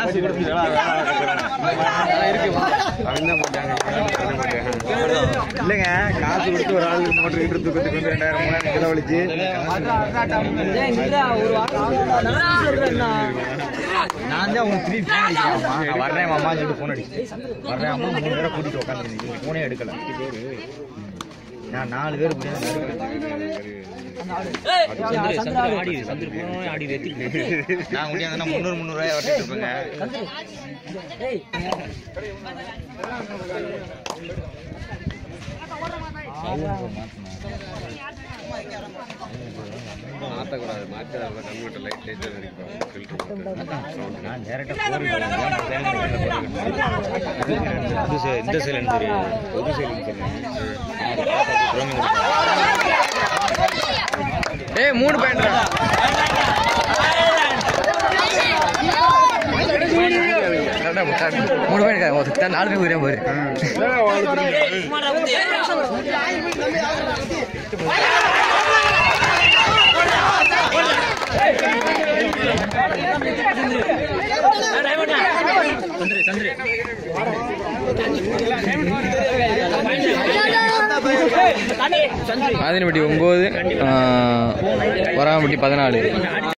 காசு கொடுத்து இல்லைங்க காசு கொடுத்து ஒரு ஆளுக்கு மோட்டர் ஹீட்டர் தூக்கத்துக்கு வந்து ரெண்டாயிரம் மூணாயிரம் செலவழிச்சு நான் தான் உங்களுக்கு திருப்பி ஃபோன் அடிக்கிறேன் நான் வர்றேன் அம்மா சொல்லிட்டு ஃபோன் அடிச்சேன் வர்றேன் அம்மா மூணு பேரை கூட்டிட்டு உட்காந்து ஃபோனே எடுக்கல நான் நாலு பேர் நான் முடியாதுன்னா முந்நூறு முந்நூறுவாய் வட்டிட்டு இருப்பேங்க மாற்றக்கூடாது மாற்ற கம்ப்யூட்டர் லைட் லைட் நான் டேரக்டா புது இந்த சிலிண்டர் புது சிலிண்டர் ஏய் மூணு பாயிண்ட் மூணு பாயிண்ட் நாலு பேர் ஒரே பாரு ஆதினப்பட்டி ஒம்பது வராமப்பட்டி பதினாலு